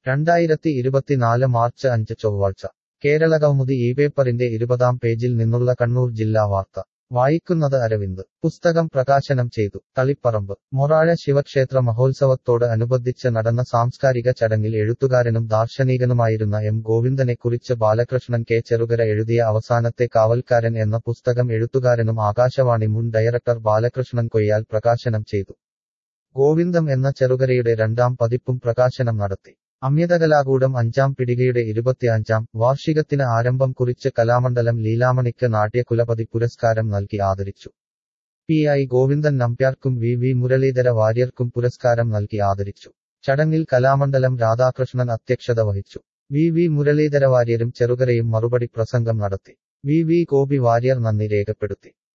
രണ്ടായിരത്തി ഇരുപത്തിനാല് മാർച്ച് അഞ്ച് ചൊവ്വാഴ്ച കേരളകൗമുദി ഈ പേപ്പറിന്റെ ഇരുപതാം പേജിൽ നിന്നുള്ള കണ്ണൂർ ജില്ലാ വാർത്ത വായിക്കുന്നത് അരവിന്ദ് പുസ്തകം പ്രകാശനം ചെയ്തു തളിപ്പറമ്പ് മൊറാഴ ശിവക്ഷേത്ര മഹോത്സവത്തോട് അനുബന്ധിച്ച് നടന്ന സാംസ്കാരിക ചടങ്ങിൽ എഴുത്തുകാരനും ദാർശനികനുമായിരുന്ന എം ഗോവിന്ദനെക്കുറിച്ച് ബാലകൃഷ്ണൻ കെ ചെറുകര എഴുതിയ അവസാനത്തെ കാവൽക്കാരൻ എന്ന പുസ്തകം എഴുത്തുകാരനും ആകാശവാണി മുൻ ഡയറക്ടർ ബാലകൃഷ്ണൻ കൊയ്യാൽ പ്രകാശനം ചെയ്തു ഗോവിന്ദം എന്ന ചെറുകരയുടെ രണ്ടാം പതിപ്പും പ്രകാശനം നടത്തി അമ്യതകലാകൂടം അഞ്ചാം പിടികയുടെ ഇരുപത്തിയഞ്ചാം വാർഷികത്തിന് ആരംഭം കുറിച്ച് കലാമണ്ഡലം ലീലാമണിക്ക് നാട്യകുലപതി പുരസ്കാരം നൽകി ആദരിച്ചു പി ഐ ഗോവിന്ദൻ നമ്പ്യാർക്കും വി വി മുരളീധര വാര്യർക്കും പുരസ്കാരം നൽകി ആദരിച്ചു ചടങ്ങിൽ കലാമണ്ഡലം രാധാകൃഷ്ണൻ അധ്യക്ഷത വഹിച്ചു വി വി മുരളീധര വാര്യരും ചെറുകരയും മറുപടി പ്രസംഗം നടത്തി വി വി ഗോപി വാര്യർ നന്ദി രേഖപ്പെടുത്തി